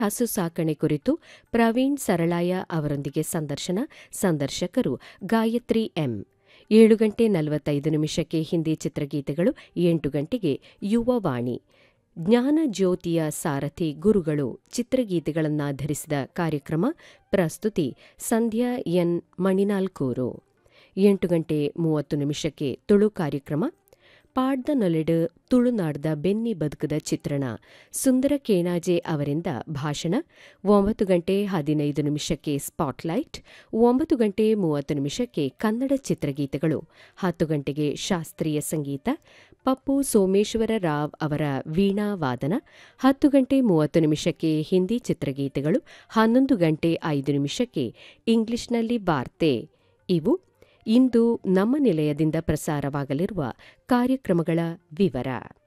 ಹಸು ಸಾಕಣೆ ಕುರಿತು ಪ್ರವೀಣ್ ಸರಳಾಯ ಅವರೊಂದಿಗೆ ಸಂದರ್ಶನ ಸಂದರ್ಶಕರು ಗಾಯತ್ರಿ ಎಂ ಏಳು ಗಂಟೆ ನಲವತ್ತೈದು ನಿಮಿಷಕ್ಕೆ ಹಿಂದಿ ಚಿತ್ರಗೀತೆಗಳು ಎಂಟು ಗಂಟೆಗೆ ಯುವವಾಣಿ ಜ್ಞಾನ ಜ್ಯೋತಿಯ ಸಾರಥಿ ಗುರುಗಳು ಚಿತ್ರಗೀತೆಗಳನ್ನಾಧರಿಸಿದ ಕಾರ್ಯಕ್ರಮ ಪ್ರಸ್ತುತಿ ಸಂಧ್ಯಾ ಎನ್ ಮಣಿನಾಲ್ಕೂರು ಎಂಟು ಗಂಟೆ ಮೂವತ್ತು ನಿಮಿಷಕ್ಕೆ ತುಳು ಕಾರ್ಯಕ್ರಮ ಪಾಡ್ದ ನೊಲೆಡು ತುಳುನಾಡ್ದ ಬೆನ್ನಿ ಬದುಕದ ಚಿತ್ರಣ ಸುಂದರ ಕೇಣಾಜೆ ಅವರಿಂದ ಭಾಷಣ ಒಂಬತ್ತು ಗಂಟೆ ಹದಿನೈದು ನಿಮಿಷಕ್ಕೆ ಸ್ಪಾಟ್ಲೈಟ್ ಒಂಬತ್ತು ಗಂಟೆ ಮೂವತ್ತು ನಿಮಿಷಕ್ಕೆ ಕನ್ನಡ ಚಿತ್ರಗೀತೆಗಳು ಹತ್ತು ಗಂಟೆಗೆ ಶಾಸ್ತ್ರೀಯ ಸಂಗೀತ ಪಪ್ಪು ಸೋಮೇಶ್ವರ ರಾವ್ ಅವರ ವೀಣಾ ವಾದನ ಹತ್ತು ಗಂಟೆ ಮೂವತ್ತು ನಿಮಿಷಕ್ಕೆ ಹಿಂದಿ ಚಿತ್ರಗೀತೆಗಳು ಹನ್ನೊಂದು ಗಂಟೆ ಐದು ನಿಮಿಷಕ್ಕೆ ಇಂಗ್ಲಿಷ್ನಲ್ಲಿ ವಾರ್ತೆ ಇವು ಇಂದು ನಮ್ಮ ನಿಲಯದಿಂದ ಪ್ರಸಾರವಾಗಲಿರುವ ಕಾರ್ಯಕ್ರಮಗಳ ವಿವರ